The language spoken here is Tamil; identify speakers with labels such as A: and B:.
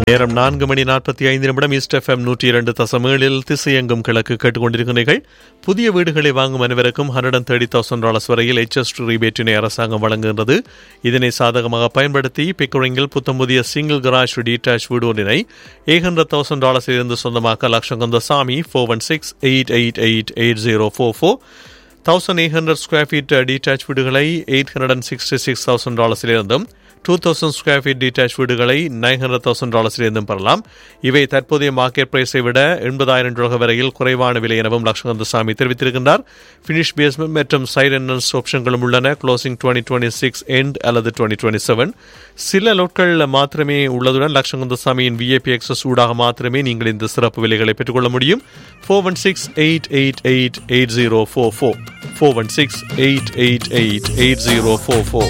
A: நேரம் நான்கு மணி நாற்பத்தி ஐந்து நிமிடம் ஈஸ்ட் எஃப்எம் நூற்றி இரண்டு தசம் ஏழில் திசையெங்கும் கிழக்கு கேட்டுக்கொண்டிருக்கிறீர்கள் புதிய வீடுகளை வாங்கும் அனைவருக்கும் hundred and thirty thousand dollars வரையில் எச்எஸ் ரீபேட்டினை அரசாங்கம் வழங்குகின்றது இதனை சாதகமாக பயன்படுத்தி பிக்கரிங்கில் புத்தம் புதிய சிங்கிள் கராஜ் டீடாச் வீடு ஒன்றினை எயிட் ஹண்ட்ரட் தௌசண்ட் டாலர்ஸில் இருந்து சொந்தமாக்க Latchakantha Samy four one six eight eight eight eight zero four four thousand eight hundred square feet detach வீடுகளை eight hundred and sixty six thousand டாலர்ஸிலிருந்தும் two thousand square feet detach வீடுகளை நைன் ஹண்ட்ரட் தௌசண்ட் டாலர்ஸிலிருந்தும் பெறலாம் இவை தற்போதைய மார்க்கெட் பிரைஸை விட எண்பதாயிரம் ரூபாய் வரையில் குறைவான விலை எனவும் லட்சகந்த சாமி தெரிவித்திருக்கின்றார் ஃபினிஷ் பேஸ்மெண்ட் மற்றும் சைட் என்என்ஸ் ஆப்ஷன்களும் உள்ளன closing twenty twenty six and அல்லது டுவெண்ட்டி டுவெண்ட்டி செவன் சில லோட்களில் மாத்திரமே உள்ளதுடன் லட்சகந்த சாமியின் விஏபி எக்ஸஸ் ஊடாக மாத்திரமே நீங்கள் இந்த சிறப்பு விலைகளை பெற்றுக்கொள்ள முடியும் four one six eight eight eight eight zero four four four one six eight eight eight eight zero four four